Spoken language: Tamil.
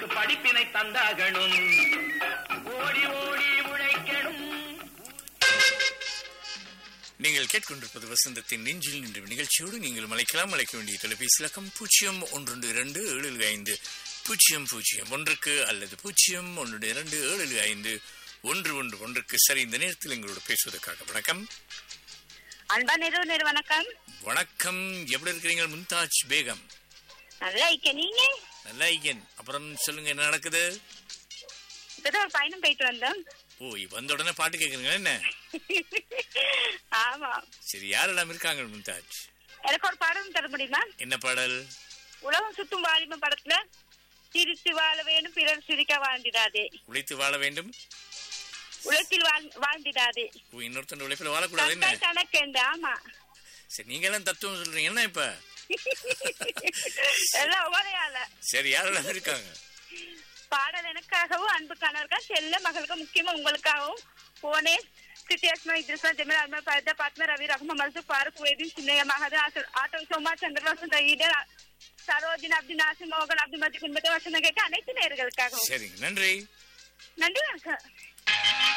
உனக்கு படிப்பினை தந்தாகணும் ஓடி ஓடி உழைக்கணும் நீங்கள் கேட்கொண்டிருப்பது வசந்தத்தின் நெஞ்சில் நின்ற நிகழ்ச்சியோடு நீங்கள் மலைக்கலாம் அழைக்க வேண்டிய தொலைபேசி இலக்கம் பூஜ்ஜியம் ஒன்று இரண்டு ஏழு ஐந்து பூஜ்ஜியம் பூஜ்ஜியம் ஒன்றுக்கு அல்லது பூஜ்ஜியம் ஒன்று இரண்டு ஏழு ஐந்து ஒன்று ஒன்று ஒன்றுக்கு சரி இந்த நேரத்தில் எங்களோட பேசுவதற்காக வணக்கம் அன்பா நிறுவனர் வணக்கம் வணக்கம் எப்படி இருக்கிறீங்க மும்தாஜ் பேகம் நல்லா இருக்க நீங்க நல்லா ஐயன் அப்புறம் சொல்லுங்க என்ன நடக்குது இப்பதான் ஒரு பயணம் போயிட்டு வந்தோம் ஓ வந்த உடனே பாட்டு கேட்குறீங்களா என்ன ஆமா சரி யாரெல்லாம் இருக்காங்க மும்தாஜ் எனக்கு ஒரு பாடம் தர முடியுமா என்ன பாடல் உலகம் சுத்தும் வாலிப படத்துல சிரித்து வாழ வேணும் பிறர் சிரிக்க வாழ்ந்திடாதே உழைத்து வாழ வேண்டும் உலகத்தில் வாழ் வாழ்ந்திடாதே ஓ இன்னொருத்தன் உழைப்பில் வாழக்கூடாது என்ன தங்கள் கணக்கு ஆமா சரி நீங்க எல்லாம் தத்துவம் சொல்றீங்க என்ன இப்ப எல்லாம் ஒரேயால சரி யாரெல்லாம் இருக்காங்க பாடல் எனக்காகவும் அன்பு கணவர்கள் செல்ல மகளுக்கு முக்கியமா உங்களுக்காகவும் போனே சிட்டியாஸ்மா இத்ரிஸ்மா ஜமீல் அல்மா பரதா பாத்மா ரவி ரஹ்மா மல்சு ஃபாரூக் வேதின் சின்னைய மகத ஆட்டோ சோமா சந்திரவாசன் ஈடர் சரோஜின் அப்துல் நாசிம் மோகன் அப்துல் மஜித் குடும்பத்தை வசனம் கேட்க அனைத்து நேர்களுக்காகவும் சரிங்க நன்றி நன்றி வணக்கம்